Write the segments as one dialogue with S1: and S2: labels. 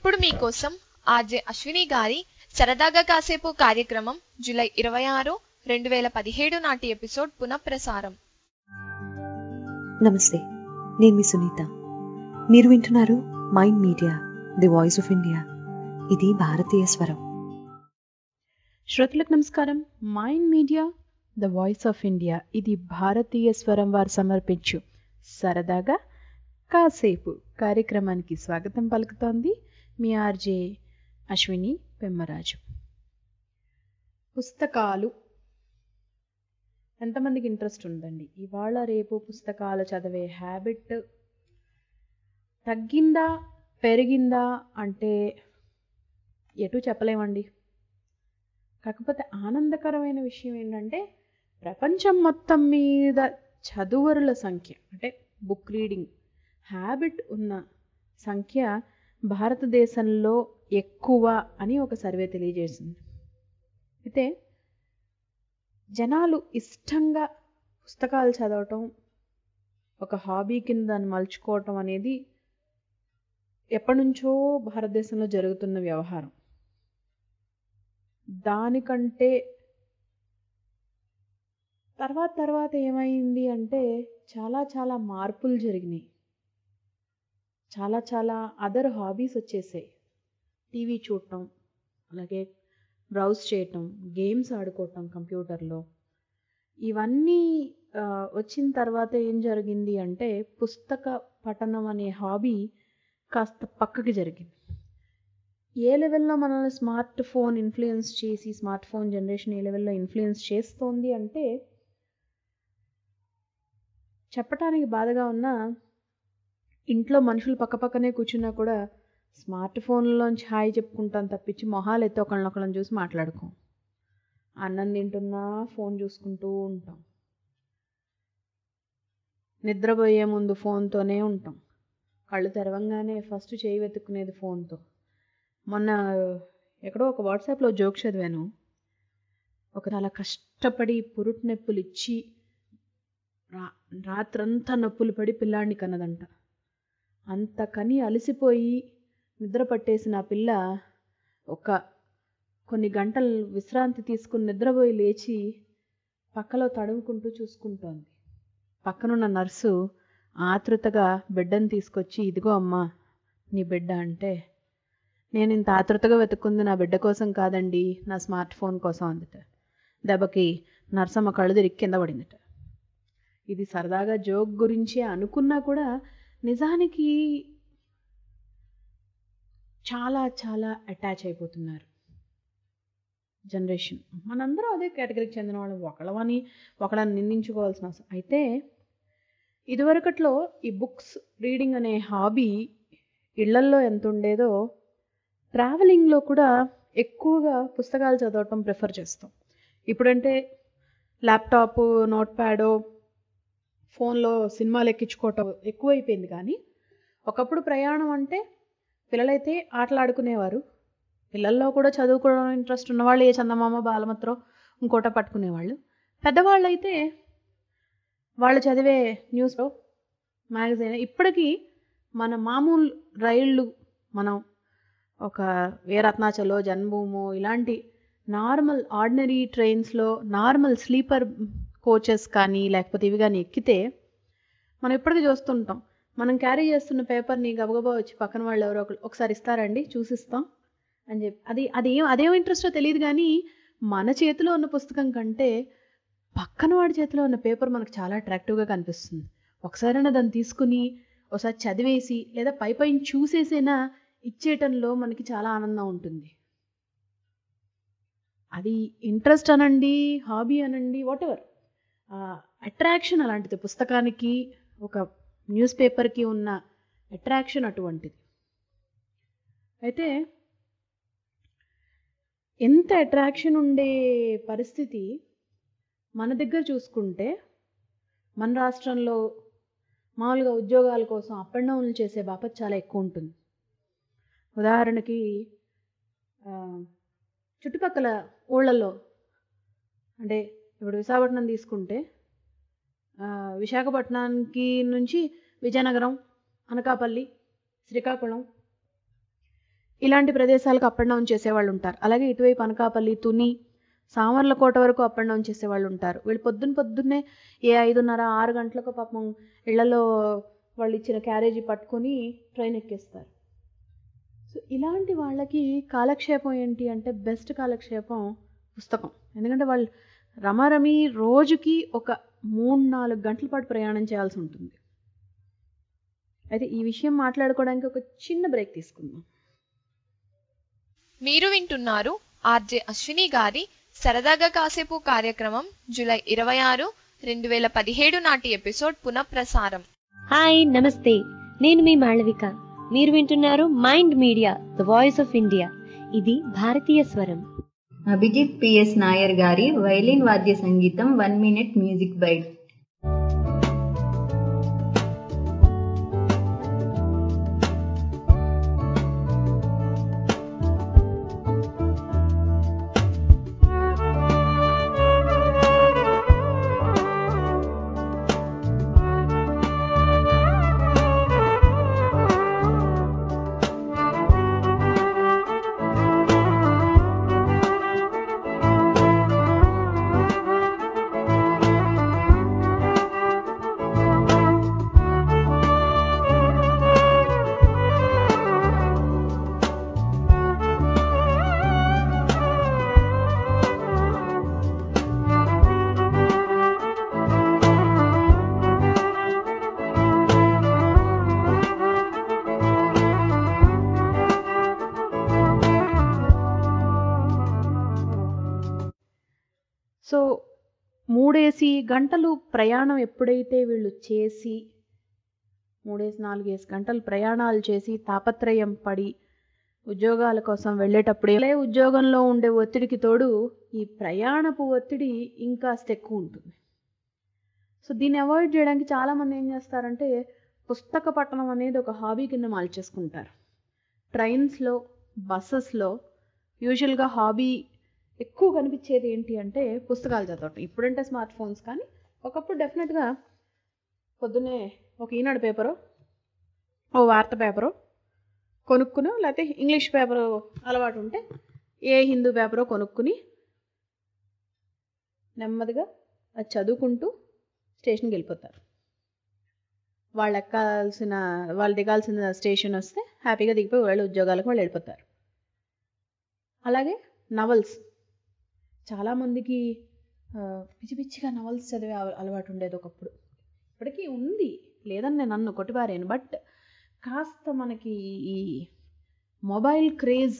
S1: ఇప్పుడు మీకోసం ఆర్జే అశ్విని గారి సరదాగా కాసేపు కార్యక్రమం జూలై ఇరవై ఆరు రెండు వేల పదిహేడు నాటి ఎపిసోడ్ పునఃప్రసారం
S2: నమస్తే నేను మీ సునీత మీరు వింటున్నారు Mind Media the voice of India ఇది భారతీయ స్వరం
S3: శ్రోతలకు నమస్కారం Mind Media the voice of India ఇది భారతీయ స్వరం వారు సమర్పించు సరదాగా కాసేపు కార్యక్రమానికి స్వాగతం పలుకుతోంది మీ ఆర్జే అశ్విని పెమ్మరాజు పుస్తకాలు ఎంతమందికి ఇంట్రెస్ట్ ఉందండి ఇవాళ రేపు పుస్తకాలు చదివే హ్యాబిట్ తగ్గిందా పెరిగిందా అంటే ఎటు చెప్పలేమండి కాకపోతే ఆనందకరమైన విషయం ఏంటంటే ప్రపంచం మొత్తం మీద చదువరుల సంఖ్య అంటే బుక్ రీడింగ్ హ్యాబిట్ ఉన్న సంఖ్య భారతదేశంలో ఎక్కువ అని ఒక సర్వే తెలియజేసింది అయితే జనాలు ఇష్టంగా పుస్తకాలు చదవటం ఒక హాబీ కింద దాన్ని మలుచుకోవటం అనేది ఎప్పటి నుంచో భారతదేశంలో జరుగుతున్న వ్యవహారం దానికంటే తర్వాత తర్వాత ఏమైంది అంటే చాలా చాలా మార్పులు జరిగినాయి చాలా చాలా అదర్ హాబీస్ వచ్చేసాయి టీవీ చూడటం అలాగే బ్రౌజ్ చేయటం గేమ్స్ ఆడుకోవటం కంప్యూటర్లో ఇవన్నీ వచ్చిన తర్వాత ఏం జరిగింది అంటే పుస్తక పఠనం అనే హాబీ కాస్త పక్కకి జరిగింది ఏ లెవెల్లో మనల్ని స్మార్ట్ ఫోన్ ఇన్ఫ్లుయెన్స్ చేసి స్మార్ట్ ఫోన్ జనరేషన్ ఏ లెవెల్లో ఇన్ఫ్లుయెన్స్ చేస్తోంది అంటే చెప్పటానికి బాధగా ఉన్న ఇంట్లో మనుషులు పక్కపక్కనే కూర్చున్నా కూడా స్మార్ట్ ఫోన్లోంచి హాయ్ చెప్పుకుంటాం తప్పించి మొహాలు ఎత్తి ఒకళ్ళనొకళ్ళని చూసి మాట్లాడుకోం అన్నం తింటున్నా ఫోన్ చూసుకుంటూ ఉంటాం నిద్రపోయే ముందు ఫోన్తోనే ఉంటాం కళ్ళు తెరవంగానే ఫస్ట్ చేయి వెతుక్కునేది ఫోన్తో మొన్న ఎక్కడో ఒక వాట్సాప్లో జోక్ చదివాను ఒక చాలా కష్టపడి పురుటి నొప్పులు ఇచ్చి రా రాత్రంతా నొప్పులు పడి పిల్లాడిని కన్నదంట అంత కని అలసిపోయి నిద్ర పట్టేసిన ఆ పిల్ల ఒక కొన్ని గంటలు విశ్రాంతి తీసుకుని నిద్రపోయి లేచి పక్కలో తడుముకుంటూ చూసుకుంటోంది పక్కనున్న నర్సు ఆతృతగా బిడ్డను తీసుకొచ్చి ఇదిగో అమ్మా నీ బిడ్డ అంటే నేను ఇంత ఆతృతగా వెతుక్కుంది నా బిడ్డ కోసం కాదండి నా స్మార్ట్ ఫోన్ కోసం అందుట దెబ్బకి నర్సమ్మ కళ్ళు తిరిగి కింద పడిందట ఇది సరదాగా జోక్ గురించి అనుకున్నా కూడా నిజానికి చాలా చాలా అటాచ్ అయిపోతున్నారు జనరేషన్ మనందరం అదే కేటగిరీకి చెందిన వాళ్ళు ఒకళ్ళని ఒకళ్ళని నిందించుకోవాల్సిన అవసరం అయితే ఇదివరకట్లో ఈ బుక్స్ రీడింగ్ అనే హాబీ ఇళ్లల్లో ఎంత ఉండేదో ట్రావెలింగ్లో కూడా ఎక్కువగా పుస్తకాలు చదవటం ప్రిఫర్ చేస్తాం ఇప్పుడంటే ల్యాప్టాప్ నోట్ ప్యాడో ఫోన్లో సినిమాలు ఎక్కించుకోవటం ఎక్కువైపోయింది కానీ ఒకప్పుడు ప్రయాణం అంటే పిల్లలైతే ఆటలాడుకునేవారు పిల్లల్లో కూడా చదువుకోవడం ఇంట్రెస్ట్ ఉన్నవాళ్ళు ఏ చందమామ బాలమత్రో ఇంకోట పట్టుకునేవాళ్ళు పెద్దవాళ్ళు అయితే వాళ్ళు చదివే న్యూస్లో మ్యాగజైన్ ఇప్పటికీ మన మామూలు రైళ్ళు మనం ఒక వీరత్నాచలో జన్మభూమో ఇలాంటి నార్మల్ ఆర్డినరీ ట్రైన్స్లో నార్మల్ స్లీపర్ కోచెస్ కానీ లేకపోతే ఇవి కానీ ఎక్కితే మనం ఇప్పటికీ చూస్తుంటాం మనం క్యారీ చేస్తున్న పేపర్ని గబగబా వచ్చి పక్కన వాళ్ళు ఎవరో ఒకరు ఒకసారి ఇస్తారండి చూసిస్తాం అని చెప్పి అది అదేం అదేం ఇంట్రెస్టో తెలియదు కానీ మన చేతిలో ఉన్న పుస్తకం కంటే పక్కన వాడి చేతిలో ఉన్న పేపర్ మనకు చాలా అట్రాక్టివ్గా కనిపిస్తుంది ఒకసారైనా దాన్ని తీసుకుని ఒకసారి చదివేసి లేదా పై పైన చూసేసైనా ఇచ్చేయటంలో మనకి చాలా ఆనందం ఉంటుంది అది ఇంట్రెస్ట్ అనండి హాబీ అనండి వాట్ ఎవర్ అట్రాక్షన్ అలాంటిది పుస్తకానికి ఒక న్యూస్ పేపర్కి ఉన్న అట్రాక్షన్ అటువంటిది అయితే ఎంత అట్రాక్షన్ ఉండే పరిస్థితి మన దగ్గర చూసుకుంటే మన రాష్ట్రంలో మామూలుగా ఉద్యోగాల కోసం అప్ అండ్ డౌన్లు చేసే బాపత్ చాలా ఎక్కువ ఉంటుంది ఉదాహరణకి చుట్టుపక్కల ఊళ్ళల్లో అంటే ఇప్పుడు విశాఖపట్నం తీసుకుంటే విశాఖపట్నానికి నుంచి విజయనగరం అనకాపల్లి శ్రీకాకుళం ఇలాంటి ప్రదేశాలకు అప్ అండ్ డౌన్ చేసేవాళ్ళు ఉంటారు అలాగే ఇటువైపు అనకాపల్లి తుని సామర్లకోట వరకు అప్ అండ్ డౌన్ చేసేవాళ్ళు ఉంటారు వీళ్ళు పొద్దున్న పొద్దున్నే ఏ ఐదున్నర ఆరు గంటలకు పాపం ఇళ్లలో వాళ్ళు ఇచ్చిన క్యారేజీ పట్టుకొని ట్రైన్ ఎక్కేస్తారు సో ఇలాంటి వాళ్ళకి కాలక్షేపం ఏంటి అంటే బెస్ట్ కాలక్షేపం పుస్తకం ఎందుకంటే వాళ్ళు రమారమి రోజుకి ఒక మూడు నాలుగు గంటల పాటు ప్రయాణం చేయాల్సి ఉంటుంది అయితే ఈ విషయం మాట్లాడుకోవడానికి ఒక చిన్న బ్రేక్ తీసుకుందాం
S1: మీరు వింటున్నారు ఆర్జే అశ్విని గారి సరదాగా కాసేపు కార్యక్రమం జూలై ఇరవై ఆరు రెండు వేల పదిహేడు నాటి ఎపిసోడ్ పునఃప్రసారం
S4: హాయ్ నమస్తే నేను మీ మాళవిక మీరు వింటున్నారు Mind Media the voice of India ఇది భారతీయ స్వరం
S5: అభిజిత్ పిఎస్ నాయర్ గారి వైలిన్ వాద్య సంగీతం one minute music bite
S3: so మూడేసి గంటలు ప్రయాణం ఎప్పుడైతే వీళ్ళు చేసి మూడేసి నాలుగేసి గంటలు ప్రయాణాలు చేసి తాపత్రయం పడి ఉద్యోగాల కోసం వెళ్ళేటప్పుడే ఉద్యోగంలో ఉండే ఒత్తిడికి తోడు ఈ ప్రయాణపు ఒత్తిడి ఇంకాస్త ఎక్కువ ఉంటుంది సో దీన్ని అవాయిడ్ చేయడానికి చాలామంది ఏం చేస్తారంటే పుస్తక పఠనం అనేది ఒక హాబీ కింద మార్చేసుకుంటారు ట్రైన్స్లో బస్సెస్లో యూజువల్గా హాబీ ఎక్కువ కనిపించేది ఏంటి అంటే పుస్తకాలు చదవటం ఇప్పుడంటే స్మార్ట్ ఫోన్స్ కానీ ఒకప్పుడు డెఫినెట్గా పొద్దున్నే ఒక ఈనాడు పేపరు ఓ వార్త పేపరు కొనుక్కుని లేకపోతే ఇంగ్లీష్ పేపరు అలవాటు ఉంటే ఏ హిందూ పేపరో కొనుక్కుని నెమ్మదిగా అది చదువుకుంటూ స్టేషన్కి వెళ్ళిపోతారు వాళ్ళు ఎక్కాల్సిన వాళ్ళు దిగాల్సిన స్టేషన్ వస్తే హ్యాపీగా దిగిపోయి వాళ్ళు ఉద్యోగాలకు వాళ్ళు వెళ్ళిపోతారు అలాగే నవల్స్ చాలామందికి ఆ, పిచ్చి పిచ్చిగా నవల్స్ చదివే అల- అలవాటు ఉండేది ఒకప్పుడు ఇప్పటికీ ఉంది లేదని నేను అన్ను కొట్టిపారాను బట్ కాస్త మనకి ఈ మొబైల్ క్రేజ్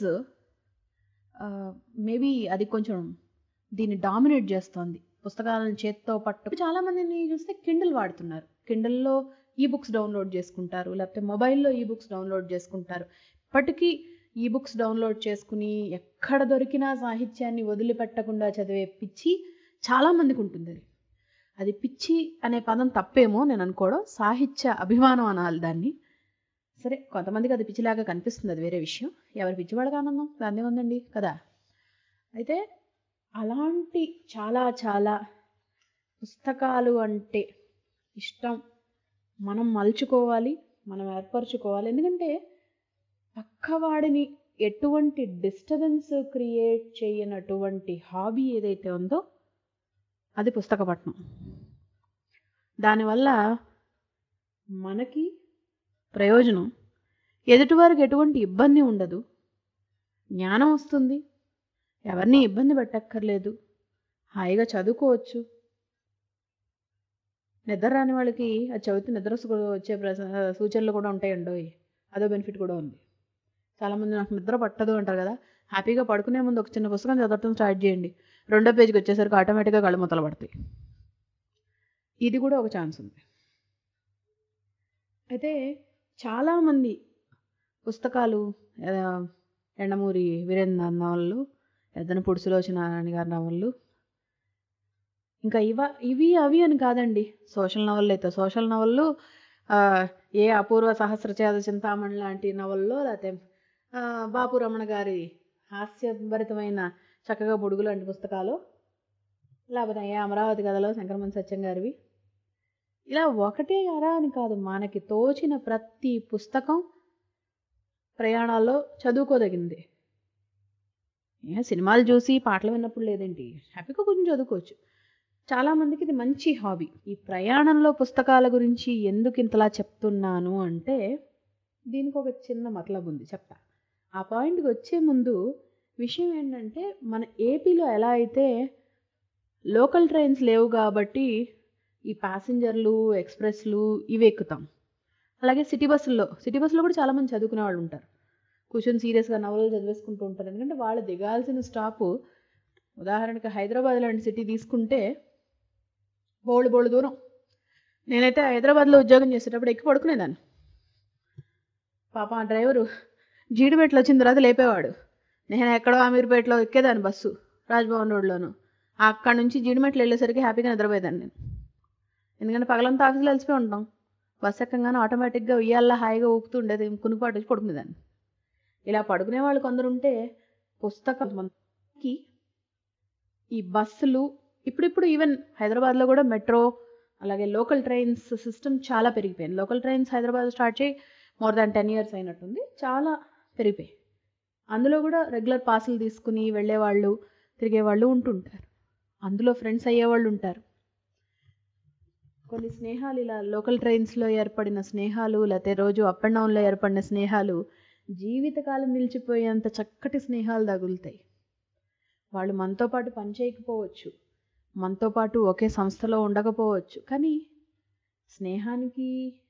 S3: మేబీ అది కొంచెం దీన్ని డామినేట్ చేస్తోంది పుస్తకాలను చేత్తో పట్టు చాలామందిని చూస్తే కిండిల్ వాడుతున్నారు కిండిల్లో ఈ బుక్స్ డౌన్లోడ్ చేసుకుంటారు లేకపోతే మొబైల్లో ఈ బుక్స్ డౌన్లోడ్ చేసుకుంటారు ఇప్పటికీ ఈ బుక్స్ డౌన్లోడ్ చేసుకుని ఎక్కడ దొరికినా సాహిత్యాన్ని వదిలిపెట్టకుండా చదివే పిచ్చి చాలామందికి ఉంటుంది అది అది పిచ్చి అనే పదం తప్పేమో నేను అనుకోవడం సాహిత్య అభిమానం అనాలి దాన్ని సరే కొంతమందికి అది పిచ్చిలాగా కనిపిస్తుంది అది వేరే విషయం ఎవరి పిచ్చివాళ్ళకి ఆనందం దాన్నే ఉందండి కదా అయితే అలాంటి చాలా చాలా పుస్తకాలు అంటే ఇష్టం మనం మలుచుకోవాలి మనం ఏర్పరచుకోవాలి ఎందుకంటే పక్కవాడిని ఎటువంటి డిస్టర్బెన్స్ క్రియేట్ చేయనటువంటి హాబీ ఏదైతే ఉందో అది పుస్తక పఠనం దానివల్ల మనకి ప్రయోజనం ఎదుటివారికి ఎటువంటి ఇబ్బంది ఉండదు జ్ఞానం వస్తుంది ఎవరిని ఇబ్బంది పెట్టక్కర్లేదు హాయిగా చదువుకోవచ్చు నిద్ర రాని వాళ్ళకి అది చదివితే నిద్ర వస్తు- వచ్చే ప్రస- సూచనలు కూడా ఉంటాయండి అదో బెనిఫిట్ కూడా ఉంది చాలామంది నాకు నిద్ర పట్టదు అంటారు కదా హ్యాపీగా పడుకునే ముందు ఒక చిన్న పుస్తకం చదవటం స్టార్ట్ చేయండి రెండో పేజీకి వచ్చేసరికి ఆటోమేటిక్గా కళ్ళు మొదలు పడతాయి ఇది కూడా ఒక ఛాన్స్ ఉంది అయితే చాలామంది పుస్తకాలు ఆ, ఎండమూరి వీరేంద్ర నవలలు ఎద్దన సులోచనారాయణ గారి నవలలు ఇంకా ఇవ ఇవి అవి అని కాదండి సోషల్ నవళ్ళు అయితే సోషల్ నవళ్ళు ఆ, ఏ అపూర్వ సహస్రచేద చింతామణి లాంటి నవల్లో లేకపోతే ఆ, బాపు రమణ గారి హాస్యభరితమైన చక్కగా బుడుగు లాంటి పుస్తకాలు లేకపోతే ఏ అమరావతి కథలో శంకరమణ సత్యం గారివి ఇలా ఒకటే అరా అని కాదు మనకి తోచిన ప్రతి పుస్తకం ప్రయాణాల్లో చదువుకోదగింది ఏ సినిమాలు చూసి పాటలు విన్నప్పుడు లేదేంటి హ్యాపీగా కొంచెం చదువుకోవచ్చు చాలామందికి ఇది మంచి హాబీ ఈ ప్రయాణంలో పుస్తకాల గురించి ఎందుకు ఇంతలా చెప్తున్నాను అంటే దీనికి ఒక చిన్న మతలబు ఉంది చెప్తా ఆ పాయింట్కి వచ్చే ముందు విషయం ఏంటంటే మన ఏపీలో ఎలా అయితే లోకల్ ట్రైన్స్ లేవు కాబట్టి ఈ ప్యాసింజర్లు ఎక్స్ప్రెస్లు ఇవి ఎక్కుతాం అలాగే సిటీ బస్సుల్లో సిటీ బస్సులో కూడా చాలామంది చదువుకునే వాళ్ళు ఉంటారు కూర్చొని సీరియస్గా నవలలు చదివేసుకుంటూ ఉంటారు ఎందుకంటే వాళ్ళు దిగాల్సిన స్టాపు ఉదాహరణకి హైదరాబాద్ లాంటి సిటీ తీసుకుంటే బోళ్ళు బోళ్ళు దూరం నేనైతే హైదరాబాద్లో ఉద్యోగం చేసేటప్పుడు ఎక్కి పడుకునేదాన్ని పాప ఆ డ్రైవరు జీడిపేటలో వచ్చిన తర్వాత లేపేవాడు నేను ఎక్కడో అమీర్పేటలో ఎక్కేదాన్ని బస్సు రాజ్భవన్ రోడ్లోను అక్కడి నుంచి జీడిమెట్లు వెళ్ళేసరికి హ్యాపీగా నిద్రపోయేదాన్ని నేను ఎందుకంటే పగలంతా ఆఫీస్లో కలిసిపోయి ఉంటాం బస్ ఎక్కగానే ఆటోమేటిక్గా ఉయ్యాల్లో హాయిగా ఊపుతూ ఉండేది కునిపాటు వచ్చి పడుకునేదాన్ని ఇలా పడుకునే వాళ్ళు కొందరు ఉంటే పుస్తకం మనకి ఈ బస్సులు ఇప్పుడిప్పుడు ఈవెన్ హైదరాబాద్లో కూడా మెట్రో అలాగే లోకల్ ట్రైన్స్ సిస్టమ్ చాలా పెరిగిపోయింది లోకల్ ట్రైన్స్ హైదరాబాద్ స్టార్ట్ చేయి మోర్ దాన్ టెన్ ఇయర్స్ అయినట్టుంది చాలా పెరిగిపోయాయి అందులో కూడా రెగ్యులర్ పాసులు తీసుకుని వెళ్ళేవాళ్ళు తిరిగేవాళ్ళు ఉంటుంటారు అందులో ఫ్రెండ్స్ అయ్యేవాళ్ళు ఉంటారు కొన్ని స్నేహాలు ఇలా లోకల్ ట్రైన్స్లో ఏర్పడిన స్నేహాలు లేకపోతే రోజు అప్ అండ్ డౌన్లో ఏర్పడిన స్నేహాలు జీవితకాలం నిలిచిపోయేంత చక్కటి స్నేహాలు తగులుతాయి వాళ్ళు మనతో పాటు పనిచేయకపోవచ్చు మనతో పాటు ఒకే సంస్థలో ఉండకపోవచ్చు కానీ స్నేహానికి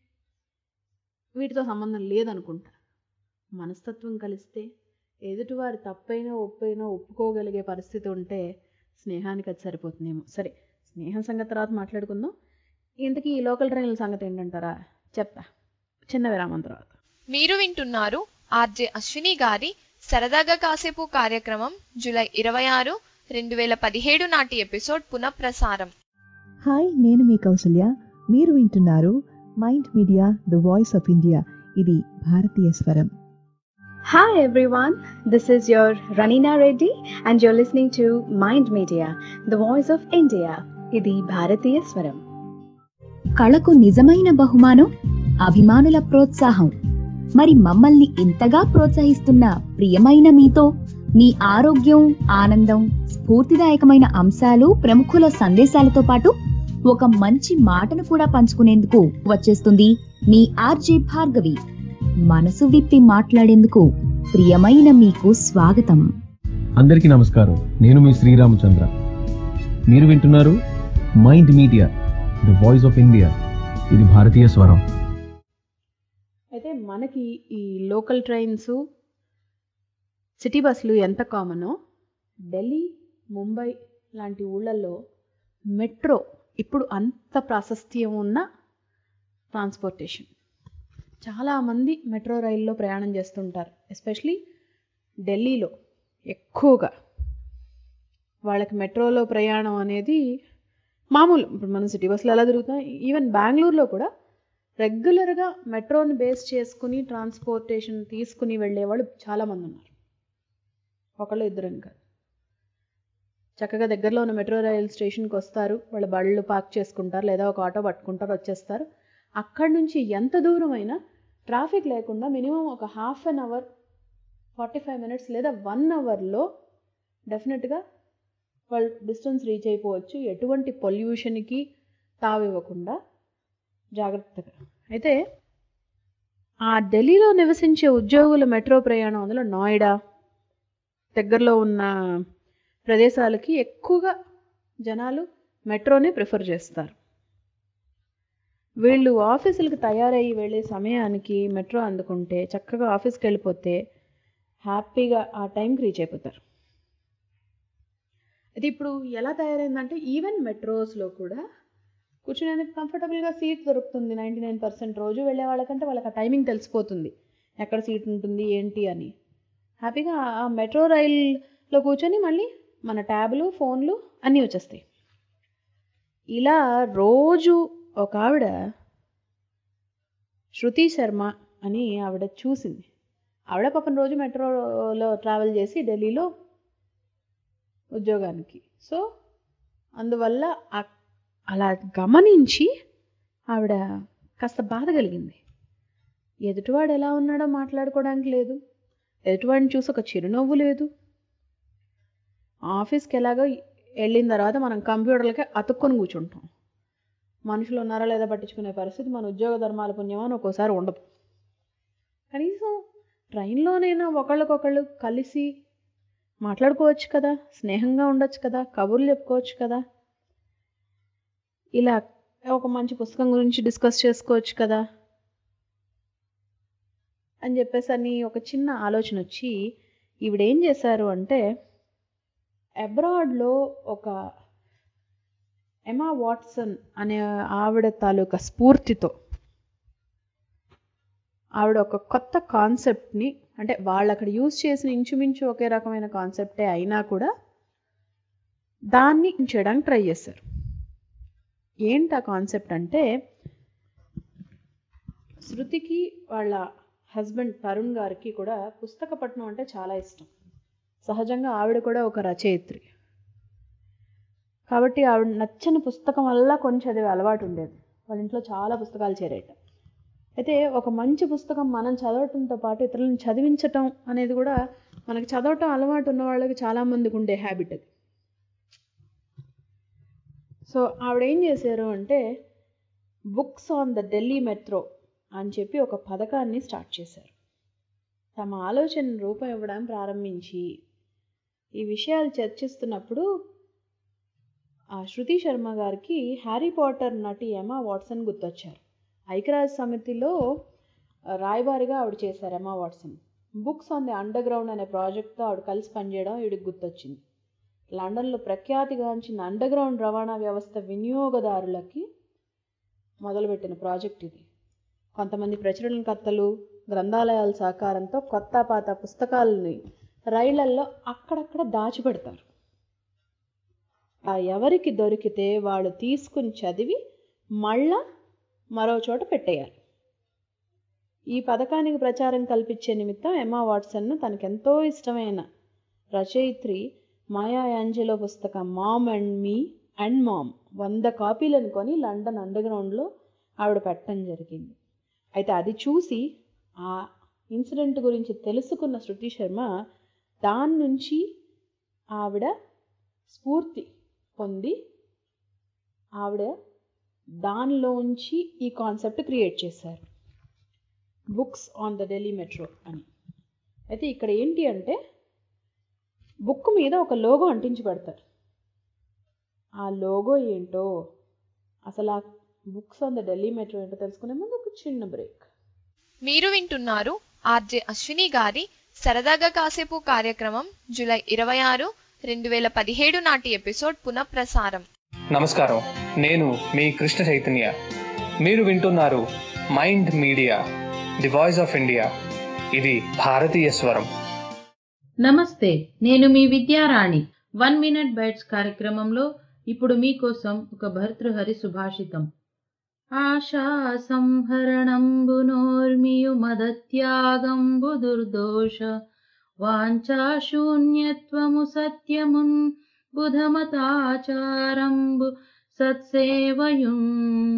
S3: వీటితో సంబంధం లేదనుకుంటా మనస్తత్వం కలిస్తే ఎదుటివారి తప్పైనా ఒప్పైనా ఒప్పుకోగలిగే పరిస్థితి ఉంటే స్నేహానికి అది సరిపోతుందేమో సరే స్నేహం సంగతి తర్వాత మాట్లాడుకుందాం ఇంతకీ ఈ లోకల్ ట్రైన్ల సంగతి ఏంటంటారా చెప్తా చిన్న విరామం తర్వాత
S1: మీరు వింటున్నారు ఆర్జే అశ్విని గారి సరదాగా కాసేపు కార్యక్రమం జూలై ఇరవై ఆరు రెండు వేల పదిహేడు నాటి ఎపిసోడ్ పునఃప్రసారం
S6: హాయ్ నేను మీ కౌసల్య మీరు వింటున్నారు Mind Media the voice of India ఇది భారతీయ స్వరం
S7: Hi everyone, this is your Ranina Reddy and you're listening to Mind Media, the voice of India. ఇది భారతీయ స్వరం
S8: కళకు నిజమైన బహుమానం అభిమానుల ప్రోత్సాహం మరి మమ్మల్ని ఇంతగా ప్రోత్సహిస్తున్న ప్రియమైన మీతో మీ ఆరోగ్యం ఆనందం స్ఫూర్తిదాయకమైన అంశాలు ప్రముఖుల సందేశాలతో పాటు ఒక మంచి మాటను కూడా పంచుకునేందుకు వచ్చేస్తుంది మీ ఆర్జే భార్గవి మనసు విప్పి మాట్లాడేందుకు ప్రియమైన మీకు స్వాగతం
S9: అందరికీ నమస్కారం నేను మీ శ్రీరామచంద్ర మీరు వింటున్నారు Mind Media the voice of India ఇది భారతీయ స్వరం
S3: అయితే మనకి ఈ లోకల్ ట్రైన్స్ సిటీ బస్సులు ఎంత కామనో ఢిల్లీ ముంబై లాంటి ఊళ్ళల్లో మెట్రో ఇప్పుడు అంత ప్రాశస్త్యం ఉన్న ట్రాన్స్పోర్టేషన్ చాలామంది మెట్రో రైల్లో ప్రయాణం చేస్తుంటారు ఎస్పెషలీ ఢిల్లీలో ఎక్కువగా వాళ్ళకి మెట్రోలో ప్రయాణం అనేది మామూలు ఇప్పుడు మనం సిటీ బస్సులో ఎలా తిరుగుతాం ఈవెన్ బెంగళూరులో కూడా రెగ్యులర్గా మెట్రోని బేస్ చేసుకుని ట్రాన్స్పోర్టేషన్ తీసుకుని వెళ్ళేవాళ్ళు చాలామంది ఉన్నారు ఒకళ్ళు ఇద్దరు ఇంకా చక్కగా దగ్గరలో ఉన్న మెట్రో రైల్ స్టేషన్కి వస్తారు వాళ్ళ బళ్ళు పార్క్ చేసుకుంటారు లేదా ఒక ఆటో పట్టుకుంటారు వచ్చేస్తారు అక్కడి నుంచి ఎంత దూరం అయినా ట్రాఫిక్ లేకుండా మినిమం ఒక half an hour forty five minutes లేదా వన్ అవర్లో డెఫినెట్గా వాళ్ళు డిస్టెన్స్ రీచ్ అయిపోవచ్చు ఎటువంటి పొల్యూషన్కి తావివ్వకుండా జాగ్రత్తగా అయితే ఆ ఢిల్లీలో నివసించే ఉద్యోగుల మెట్రో ప్రయాణం అందులో నోయిడా దగ్గరలో ఉన్న ప్రదేశాలకి ఎక్కువగా జనాలు మెట్రోనే ప్రిఫర్ చేస్తారు వీళ్ళు ఆఫీసులకు తయారయ్యి వెళ్ళే సమయానికి మెట్రో అందుకుంటే చక్కగా ఆఫీస్కి వెళ్ళిపోతే హ్యాపీగా ఆ టైంకి రీచ్ అయిపోతారు అది ఇప్పుడు ఎలా తయారైందంటే ఈవెన్ మెట్రోస్లో కూడా కూర్చునేందుకు కంఫర్టబుల్గా సీట్ దొరుకుతుంది నైంటీ నైన్ పర్సెంట్ రోజు వెళ్ళే వాళ్ళకంటే వాళ్ళకి ఆ టైమింగ్ తెలిసిపోతుంది ఎక్కడ సీట్ ఉంటుంది ఏంటి అని హ్యాపీగా ఆ మెట్రో రైల్లో కూర్చొని మళ్ళీ మన ట్యాబ్లు ఫోన్లు అన్నీ వచ్చేస్తాయి ఇలా రోజు ఒక ఆవిడ శృతి శర్మ అని ఆవిడ చూసింది ఆవిడ పాపం రోజు మెట్రోలో ట్రావెల్ చేసి ఢిల్లీలో ఉద్యోగానికి సో అందువల్ల ఆ- అలా గమనించి ఆవిడ కాస్త బాధ కలిగింది ఎదుటివాడు ఎలా ఉన్నాడో మాట్లాడుకోవడానికి లేదు ఎదుటివాడిని చూసి ఒక చిరునవ్వు లేదు ఆఫీస్కి ఎలాగో వెళ్ళిన తర్వాత మనం కంప్యూటర్లకే అతుక్కొని కూర్చుంటాం మనుషులు ఉన్నారా లేదా పట్టించుకునే పరిస్థితి మన ఉద్యోగ ధర్మాల పుణ్యమని ఒక్కోసారి ఉండదు కనీసం ట్రైన్లోనైనా ఒకళ్ళకొకళ్ళు కలిసి మాట్లాడుకోవచ్చు కదా స్నేహంగా ఉండొచ్చు కదా కబుర్లు చెప్పుకోవచ్చు కదా ఇలా ఒక మంచి పుస్తకం గురించి డిస్కస్ చేసుకోవచ్చు కదా అని చెప్పేసి అని ఒక చిన్న ఆలోచన వచ్చి ఈవిడేం చేశారు అంటే అబ్రాడ్లో ఒక ఎమా వాట్సన్ అనే ఆవిడ తాలూకా స్ఫూర్తితో ఆవిడ ఒక కొత్త కాన్సెప్ట్ని అంటే వాళ్ళు అక్కడ యూజ్ చేసిన ఇంచుమించు ఒకే రకమైన కాన్సెప్టే అయినా కూడా దాన్ని చేయడానికి ట్రై చేశారు ఏంటి ఆ కాన్సెప్ట్ అంటే శృతికి వాళ్ళ హస్బెండ్ తరుణ్ గారికి కూడా పుస్తక పఠనం అంటే చాలా ఇష్టం సహజంగా ఆవిడ కూడా ఒక రచయిత్రి కాబట్టి ఆవిడ నచ్చని పుస్తకం వల్ల కొన్ని చదివే అలవాటు ఉండేది వాళ్ళ ఇంట్లో చాలా పుస్తకాలు చేరేట అయితే ఒక మంచి పుస్తకం మనం చదవటంతో పాటు ఇతరులను చదివించటం అనేది కూడా మనకి చదవటం అలవాటు ఉన్న వాళ్ళకి చాలామందికి ఉండే హ్యాబిట్ అది సో ఆవిడ ఏం చేశారు అంటే books on the Delhi metro అని చెప్పి ఒక పథకాన్ని స్టార్ట్ చేశారు తమ ఆలోచన రూపం ఇవ్వడం ప్రారంభించి ఈ విషయాలు చర్చిస్తున్నప్పుడు ఆ శృతి శర్మ గారికి హ్యారీ పాటర్ నటి ఎమా వాట్సన్ గుర్తొచ్చారు ఐక్యరాజ్య సమితిలో రాయబారిగా ఆవిడ చేశారు Emma Watson books on the అండర్ గ్రౌండ్ అనే ప్రాజెక్ట్తో ఆవిడ కలిసి పనిచేయడం ఈవిడికి గుర్తొచ్చింది లండన్లో ప్రఖ్యాతిగాంచిన అండర్ గ్రౌండ్ రవాణా వ్యవస్థ వినియోగదారులకి మొదలుపెట్టిన ప్రాజెక్ట్ ఇది కొంతమంది ప్రచురణకర్తలు గ్రంథాలయాల సహకారంతో కొత్త పాత పుస్తకాలని రైళ్లల్లో అక్కడక్కడ దాచిపెడతారు ఆ ఎవరికి దొరికితే వాళ్ళు తీసుకుని చదివి మళ్ళా మరో చోట పెట్టేయాలి ఈ పథకానికి ప్రచారం కల్పించే నిమిత్తం ఎమా వాట్సన్ను తనకెంతో ఇష్టమైన రచయిత్రి మాయా యాంజెలో పుస్తకం mom and me and mom వంద కాపీలను కొని లండన్ అండర్గ్రౌండ్లో ఆవిడ పెట్టడం జరిగింది అయితే అది చూసి ఆ ఇన్సిడెంట్ గురించి తెలుసుకున్న శృతి శర్మ దాని నుంచి ఆవిడ స్ఫూర్తి పొంది ఆవిడ దానిలోంచి ఈ కాన్సెప్ట్ క్రియేట్ చేశారు books on the Delhi metro అని అయితే ఇక్కడ ఏంటి అంటే బుక్ మీద ఒక లోగో అంటించి పెడతారు ఆ లోగో ఏంటో అసలు ఆ books on the Delhi metro ఏంటో తెలుసుకునే ముందు ఒక చిన్న బ్రేక్
S1: మీరు వింటున్నారు ఆర్జే అశ్విని గారి సరదాగా కాసేపు కార్యక్రమం జూలై ఇరవై ఆరు రెండు వేల పదిహేడు నాటి ఎపిసోడ్ పునఃప్రసారం
S10: నమస్కారం నేను మీ కృష్ణ చైతన్య మీరు వింటున్నారు Mind Media the voice of India ఇది భారతీయ స్వరం
S11: నమస్తే నేను మీ విద్యారాణి వన్ మినిట్ బైట్స్ కార్యక్రమంలో ఇప్పుడు మీకోసం ఒక భర్తృహరి సుభాషితం ఆశా సంహరణంబునోర్మియు మదత్యాగంబు దుర్దోష వాంఛాశూన్యత్వము సత్యమున్ బుధమతాచారంబు సత్సేవయున్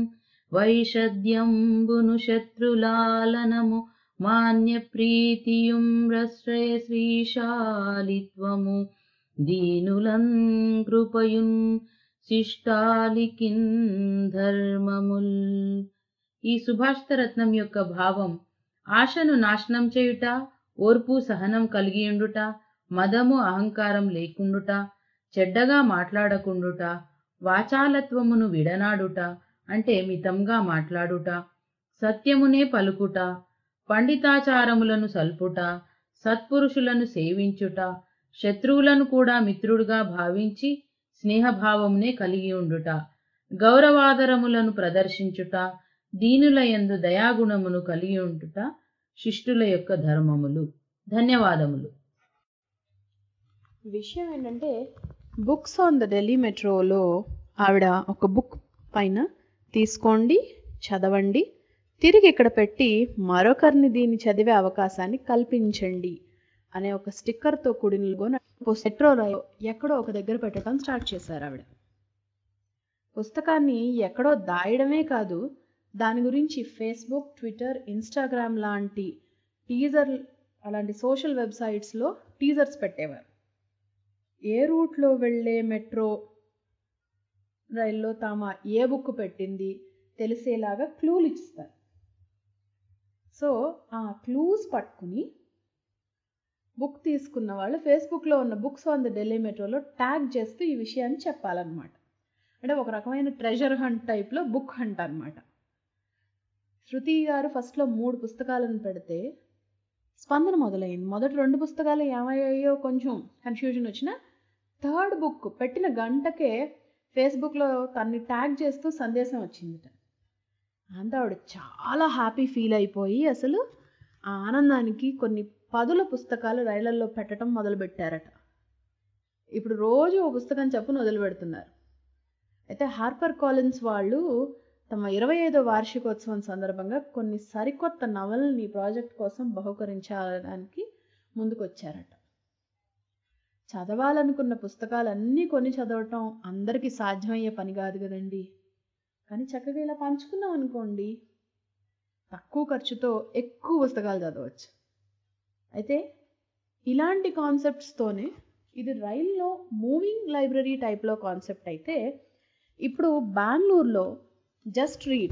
S11: వైషద్యంబును శత్రులాలనము మాన్య ప్రీతియుం రశ్రయ శ్రీశాలిత్వము దీనులన్ కృపయున్ శిష్టాలికిన్ ధర్మముల్ ఈ సుభాషిత రత్నం యొక్క భావం ఆశను నాశనం చేయుట ఓర్పు సహనం కలిగియుండుట మదము అహంకారం లేకుండుట చెడ్డగా మాట్లాడకుండుట వాచాలత్వమును విడనాడుట అంటే మితంగా మాట్లాడుట సత్యమునే పలుకుట పండితాచారములను సల్పుట సత్పురుషులను సేవించుట శత్రువులను కూడా మిత్రుడుగా భావించి స్నేహభావమునే కలిగి ఉండుట గౌరవాదరములను ప్రదర్శించుట దీనుల యందు దయాగుణమును కలిగి ఉంటుట శిష్టుల యొక్క ధర్మములు ధన్యవాదములు
S3: విషయం ఏంటంటే బుక్స్ ఆన్ ద ఢిల్లీ మెట్రోలో ఆవిడ ఒక బుక్ పైన తీసుకోండి చదవండి తిరిగి ఇక్కడ పెట్టి మరొకరిని దీన్ని చదివే అవకాశాన్ని కల్పించండి అనే ఒక స్టిక్కర్తో కూడిన లోగోను మెట్రోలో ఎక్కడో ఒక దగ్గర పెట్టడం స్టార్ట్ చేశారు ఆవిడ పుస్తకాన్ని ఎక్కడో దాయడమే కాదు దాని గురించి ఫేస్బుక్ ట్విట్టర్ ఇన్స్టాగ్రామ్ లాంటి టీజర్ అలాంటి సోషల్ వెబ్సైట్స్లో టీజర్స్ పెట్టేవారు ఏ రూట్లో వెళ్ళే మెట్రో రైల్లో తామ ఏ బుక్ పెట్టింది తెలిసేలాగా క్లూలు ఇస్తారు సో ఆ క్లూస్ పట్టుకుని బుక్ తీసుకున్న వాళ్ళు ఫేస్బుక్లో ఉన్న బుక్స్ ఆన్ ద ఢిల్లీ మెట్రోలో ట్యాగ్ చేస్తూ ఈ విషయాన్ని చెప్పాలన్నమాట అంటే ఒక రకమైన ట్రెజర్ హంట్ టైప్లో బుక్ హంట్ అనమాట శృతి గారు ఫస్ట్లో మూడు పుస్తకాలను పెడితే స్పందన మొదలైంది మొదటి రెండు పుస్తకాలు ఏమయ్యాయో కొంచెం కన్ఫ్యూజన్ వచ్చిన థర్డ్ బుక్ పెట్టిన గంటకే ఫేస్బుక్లో తన్ని ట్యాగ్ చేస్తూ సందేశం వచ్చిందిట అంతా ఆవిడ చాలా హ్యాపీ ఫీల్ అయిపోయి అసలు ఆ ఆనందానికి కొన్ని పదుల పుస్తకాలు రైళ్లలో పెట్టడం మొదలుపెట్టారట ఇప్పుడు రోజు ఓ పుస్తకం చెప్పును వదిలి పెడుతున్నారు అయితే హార్పర్ కాలిన్స్ వాళ్ళు తమ ఇరవై ఐదో వార్షికోత్సవం సందర్భంగా కొన్ని సరికొత్త నవల్ని ప్రాజెక్ట్ కోసం బహుకరించడానికి ముందుకొచ్చారట చదవాలనుకున్న పుస్తకాలన్నీ కొని చదవటం అందరికీ సాధ్యమయ్యే పని కాదు కదండి కానీ చక్కగా ఇలా పంచుకున్నాం అనుకోండి తక్కువ ఖర్చుతో ఎక్కువ పుస్తకాలు చదవచ్చు అయితే ఇలాంటి కాన్సెప్ట్స్తోనే ఇది రైల్లో మూవింగ్ లైబ్రరీ టైప్లో కాన్సెప్ట్ అయితే ఇప్పుడు బెంగళూరులో జస్ట్ రీడ్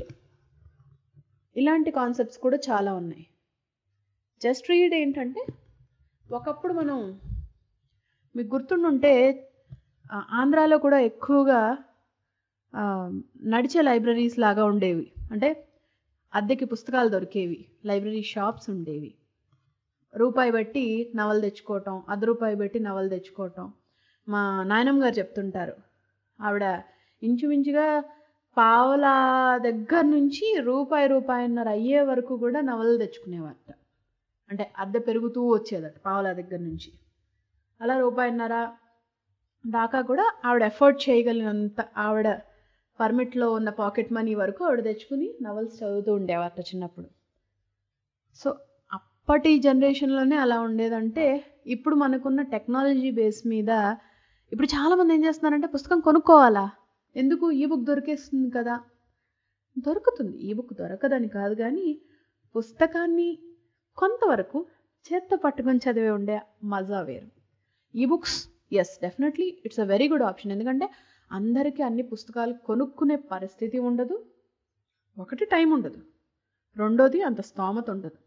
S3: ఇలాంటి కాన్సెప్ట్స్ కూడా చాలా ఉన్నాయి జస్ట్ రీడ్ ఏంటంటే ఒకప్పుడు మనం మీకు గుర్తుండుంటే ఆ, ఆంధ్రాలో కూడా ఎక్కువగా ఆ, నడిచే లైబ్రరీస్ లాగా ఉండేవి అంటే అద్దెకి పుస్తకాలు దొరికేవి లైబ్రరీ షాప్స్ ఉండేవి రూపాయి బట్టి నవలు తెచ్చుకోవటం అర్ధ రూపాయి పెట్టి నవలు తెచ్చుకోవటం మా నాయనమ్మ గారు చెప్తుంటారు ఆవిడ ఇంచుమించుగా పావలా దగ్గర నుంచి రూపాయి రూపాయిన్నర అయ్యే వరకు కూడా నవలు తెచ్చుకునేవారట అంటే అద్దె పెరుగుతూ వచ్చేదట పావలా దగ్గర నుంచి అలా రూపాయిన్నర దాకా కూడా ఆవిడ ఎఫోర్డ్ చేయగలిగినంత ఆవిడ పర్మిట్లో ఉన్న పాకెట్ మనీ వరకు ఆవిడ తెచ్చుకుని నవల్స్ చదువుతూ ఉండేవారట చిన్నప్పుడు సో అప్పటి జనరేషన్లోనే అలా ఉండేదంటే ఇప్పుడు మనకున్న టెక్నాలజీ బేస్ మీద ఇప్పుడు చాలామంది ఏం చేస్తున్నారంటే పుస్తకం కొనుక్కోవాలా ఎందుకు ఈ బుక్ దొరికేస్తుంది కదా దొరుకుతుంది ఈ బుక్ దొరకదని కాదు కానీ పుస్తకాన్ని కొంతవరకు చేత్తో పట్టుకొని చదివే ఉండే మజా వేరు ఈ books yes definitely it's a very good option ఎందుకంటే అందరికీ అన్ని పుస్తకాలు కొనుక్కునే పరిస్థితి ఉండదు ఒకటి టైం ఉండదు రెండోది అంత స్తోమత ఉండదు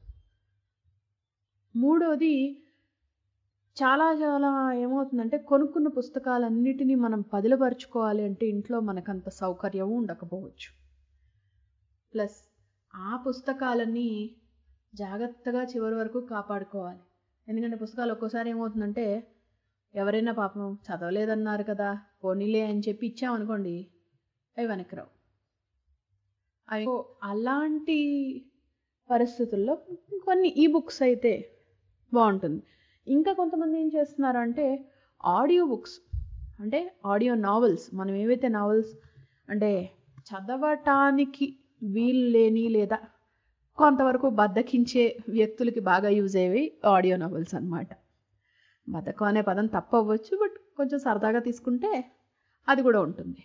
S3: మూడోది చాలా చాలా ఏమవుతుందంటే కొనుక్కున్న పుస్తకాలన్నిటినీ మనం పదిలపరుచుకోవాలి అంటే ఇంట్లో మనకంత సౌకర్యం ఉండకపోవచ్చు ప్లస్ ఆ పుస్తకాలన్నీ జాగ్రత్తగా చివరి వరకు కాపాడుకోవాలి ఎందుకంటే పుస్తకాలు ఒక్కోసారి ఏమవుతుందంటే ఎవరైనా పాపం చదవలేదన్నారు కదా పోనీలే అని చెప్పి ఇచ్చామనుకోండి అవి వెనక్కి రావు అవి అలాంటి పరిస్థితుల్లో కొన్ని ఈ బుక్స్ అయితే బాగుంటుంది ఇంకా కొంతమంది ఏం చేస్తున్నారు అంటే ఆడియో బుక్స్ అంటే ఆడియో నావెల్స్ మనం ఏవైతే నావెల్స్ అంటే చదవటానికి వీలు లేని లేదా కొంతవరకు బద్దకించే వ్యక్తులకి బాగా యూజ్ అయ్యేవి ఆడియో నావెల్స్ అన్నమాట బద్ధకం అనే పదం తప్పు అవ్వచ్చు బట్ కొంచెం సరదాగా తీసుకుంటే అది కూడా ఉంటుంది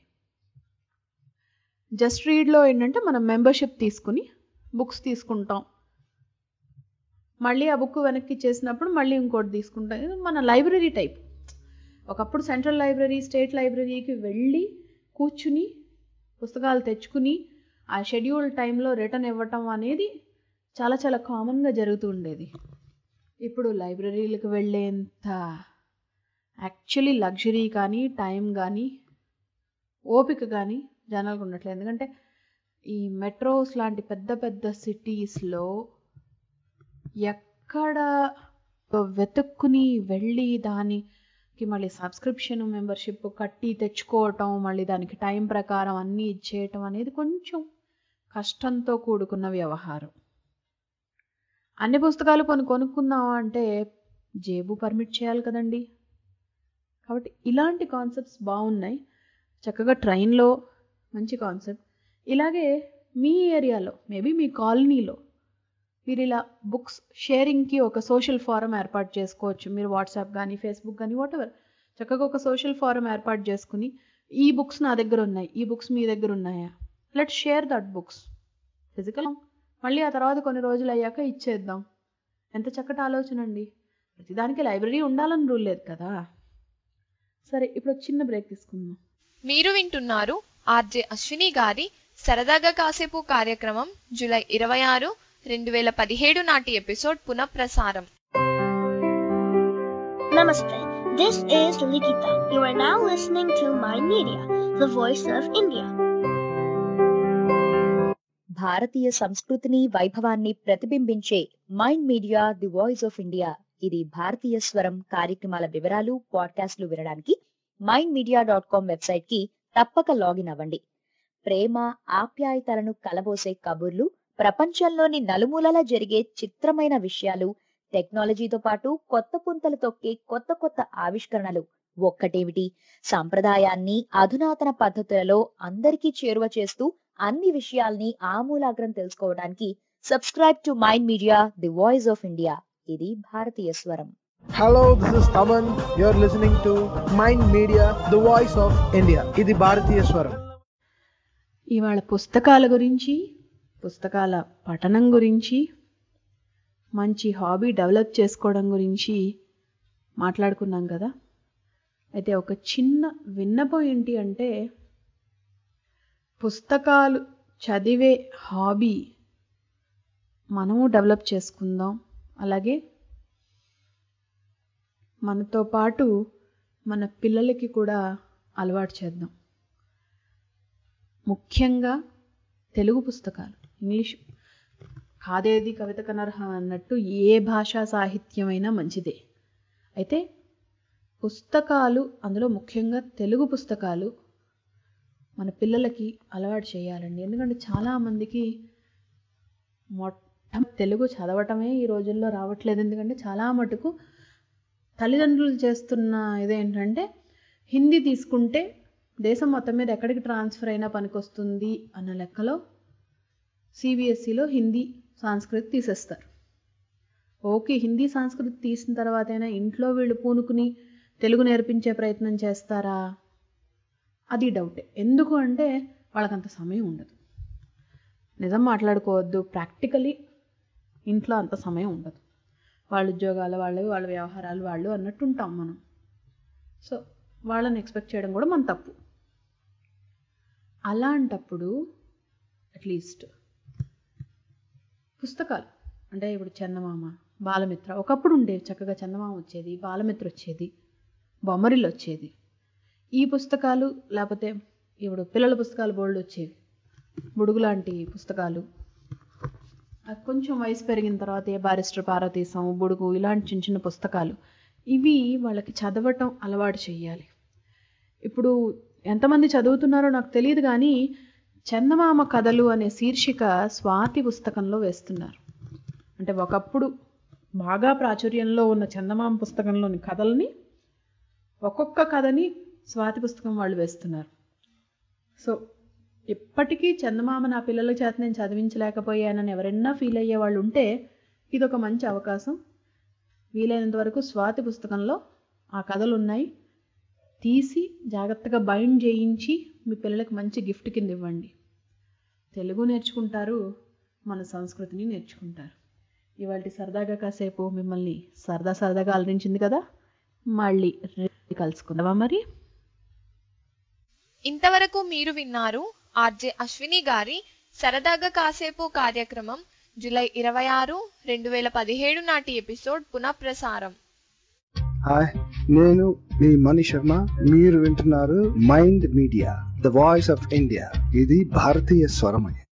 S3: జస్ట్ రీడ్లో ఏంటంటే మనం మెంబర్షిప్ తీసుకుని బుక్స్ తీసుకుంటాం మళ్ళీ ఆ బుక్ వెనక్కి ఇచ్చేసినప్పుడు మళ్ళీ ఇంకోటి తీసుకుంటాం ఇది మన లైబ్రరీ టైప్ ఒకప్పుడు సెంట్రల్ లైబ్రరీ స్టేట్ లైబ్రరీకి వెళ్ళి కూర్చుని పుస్తకాలు తెచ్చుకుని ఆ షెడ్యూల్ టైంలో రిటర్న్ ఇవ్వటం అనేది చాలా చాలా కామన్గా జరుగుతూ ఉండేది ఇప్పుడు లైబ్రరీలకు వెళ్ళేంత యాక్చువల్లీ లగ్జరీ కానీ టైం కానీ ఓపిక కానీ జనాలకు ఉండట్లేదు ఎందుకంటే ఈ మెట్రోస్ లాంటి పెద్ద పెద్ద సిటీస్లో ఎక్కడ వెతుక్కుని వెళ్ళి దానికి మళ్ళీ సబ్స్క్రిప్షన్ మెంబర్షిప్ కట్టి తెచ్చుకోవటం మళ్ళీ దానికి టైం ప్రకారం అన్నీ ఇచ్చేయటం అనేది కొంచెం కష్టంతో కూడుకున్న వ్యవహారం అన్ని పుస్తకాలు కొన్ని కొనుక్కుందాం అంటే జేబు పర్మిట్ చేయాలి కదండి కాబట్టి ఇలాంటి కాన్సెప్ట్స్ బాగున్నాయి చక్కగా ట్రైన్లో మంచి కాన్సెప్ట్ ఇలాగే మీ ఏరియాలో మేబీ మీ కాలనీలో మీరు ఇలా బుక్స్ షేరింగ్కి ఒక సోషల్ ఫారం ఏర్పాటు చేసుకోవచ్చు మీరు వాట్సాప్ కానీ ఫేస్బుక్ కానీ వాటెవర్ చక్కగా ఒక సోషల్ ఫారం ఏర్పాటు చేసుకుని ఈ బుక్స్ నా దగ్గర ఉన్నాయి ఈ బుక్స్ మీ దగ్గర ఉన్నాయా let share that books physical మళ్ళీ ఆ తర్వాత కొన్ని రోజులు అయ్యాక ఇచ్చేద్దాం ఎంత చక్కటి ఆలోచన అండి ప్రతిదానికి లైబ్రరీ ఉండాలని రూల్ లేదు కదా సరే ఇప్పుడు ఒక చిన్న బ్రేక్ తీసుకుందాం
S1: మీరు వింటున్నారు ఆర్జే అశ్విని గారి సరదాగా కాసేపు కార్యక్రమం జూలై ఇరవై ఆరు రెండు వేల పదిహేడు నాటి ఎపిసోడ్ పునఃప్రసారం
S12: Namaste. This is Likita. You are now listening to My Media, the voice of India.
S8: భారతీయ సంస్కృతిని వైభవాన్ని ప్రతిబింబించే Mind Media the voice of India ఇది భారతీయ స్వరం కార్యక్రమాల వివరాలు పాడ్కాస్ట్లు వినడానికి Mind Media dot com website కి తప్పక లాగిన్ అవ్వండి ప్రేమ ఆప్యాయతలను కలబోసే కబుర్లు ప్రపంచంలోని నలుమూలలా జరిగే చిత్రమైన విషయాలు టెక్నాలజీతో పాటు కొత్త పుంతలు తొక్కే కొత్త కొత్త ఆవిష్కరణలు ఒక్కటేమిటి సాంప్రదాయాన్ని అధునాతన పద్ధతులలో అందరికీ చేరువ చేస్తూ అన్ని విషయాల్ని ఆమూలాగ్రం తెలుసుకోవడానికి subscribe to Mind Media the voice of India ఇది భారతీయ స్వరం
S13: Hello, this is Taman. You're listening to Mind Media, the voice of India. ఇది భారతీయ స్వరం
S3: ఇవాళ పుస్తకాల గురించి పుస్తకాల పఠనం గురించి మంచి హాబీ డెవలప్ చేసుకోవడం గురించి మాట్లాడుకున్నాం కదా అయితే ఒక చిన్న విన్నపం ఏంటి అంటే పుస్తకాలు చదివే హాబీ మనము డెవలప్ చేసుకుందాం అలాగే మనతో పాటు మన పిల్లలకి కూడా అలవాటు చేద్దాం ముఖ్యంగా తెలుగు పుస్తకాలు ఇంగ్లీష్ కాదేది కవిత కనర్హ అన్నట్టు ఏ భాషా సాహిత్యమైనా మంచిదే అయితే పుస్తకాలు అందులో ముఖ్యంగా తెలుగు పుస్తకాలు మన పిల్లలకి అలవాటు చేయాలండి ఎందుకంటే చాలామందికి మొట్ట తెలుగు చదవటమే ఈ రోజుల్లో రావట్లేదు ఎందుకంటే చాలా మటుకు తల్లిదండ్రులు చేస్తున్న ఇదేంటంటే హిందీ తీసుకుంటే దేశం మొత్తం మీద ఎక్కడికి ట్రాన్స్ఫర్ అయినా పనికొస్తుంది అన్న లెక్కలో సిబిఎస్ఈలో హిందీ సంస్కృతి తీసేస్తారు ఓకే హిందీ సంస్కృతి తీసిన తర్వాతైనా ఇంట్లో వీళ్ళు పూనుకుని తెలుగు నేర్పించే ప్రయత్నం చేస్తారా అది డౌటే ఎందుకు అంటే వాళ్ళకంత సమయం ఉండదు నిజం మాట్లాడుకోవద్దు ప్రాక్టికలీ ఇంట్లో అంత సమయం ఉండదు వాళ్ళ ఉద్యోగాలు వాళ్ళు వాళ్ళ వ్యవహారాలు వాళ్ళు అన్నట్టు ఉంటాం మనం సో వాళ్ళని ఎక్స్పెక్ట్ చేయడం కూడా మన తప్పు అలాంటప్పుడు అట్లీస్ట్ పుస్తకాలు అంటే ఇప్పుడు చందమామ బాలమిత్ర ఒకప్పుడు ఉండేవి చక్కగా చందమామ వచ్చేది బాలమిత్ర వచ్చేది బొమ్మరిల్లు వచ్చేది ఈ పుస్తకాలు లేకపోతే ఇప్పుడు పిల్లల పుస్తకాలు బోల్డ్ వచ్చేవి బుడుగు లాంటి పుస్తకాలు అది కొంచెం వయసు పెరిగిన తర్వాత ఏ బారిస్టర్ పార్వతీశం బుడుగు ఇలాంటి చిన్న చిన్న పుస్తకాలు ఇవి వాళ్ళకి చదవటం అలవాటు చేయాలి ఇప్పుడు ఎంతమంది చదువుతున్నారో నాకు తెలియదు కానీ చందమామ కథలు అనే శీర్షిక స్వాతి పుస్తకంలో వేస్తున్నారు అంటే ఒకప్పుడు బాగా ప్రాచుర్యంలో ఉన్న చందమామ పుస్తకంలోని కథల్ని ఒక్కొక్క కథని స్వాతి పుస్తకం వాళ్ళు వేస్తున్నారు సో ఇప్పటికీ చందమామ నా పిల్లల చేత నేను చదివించలేకపోయానని ఎవరైనా ఫీల్ అయ్యే వాళ్ళు ఉంటే ఇది ఒక మంచి అవకాశం వీలైనంత వరకు స్వాతి పుస్తకంలో ఆ కథలు ఉన్నాయి తీసి జాగ్రత్తగా బైండ్ చేయించి మీ పిల్లలకు మంచి గిఫ్ట్ కింద ఇవ్వండి తెలుగు నేర్చుకుంటారు మన సంస్కృతిని నేర్చుకుంటారు ఇవాళ సరదాగా కాసేపు మిమ్మల్ని సరదా సరదాగా అలరించింది కదా మళ్ళీ రేపు కలుసుకుందామా మరి
S1: ఇంతవరకు మీరు విన్నారు ఆర్జే అశ్విని గారి సరదాగా కాసేపు కార్యక్రమం జూలై ఇరవై ఆరు రెండు వేల పదిహేడు నాటి ఎపిసోడ్ పునఃప్రసారం
S13: హాయ్ నేను మీ మణి శర్మ మీరు వింటున్నారు Mind Media the voice of India ఇది భారతీయ స్వరమయ్య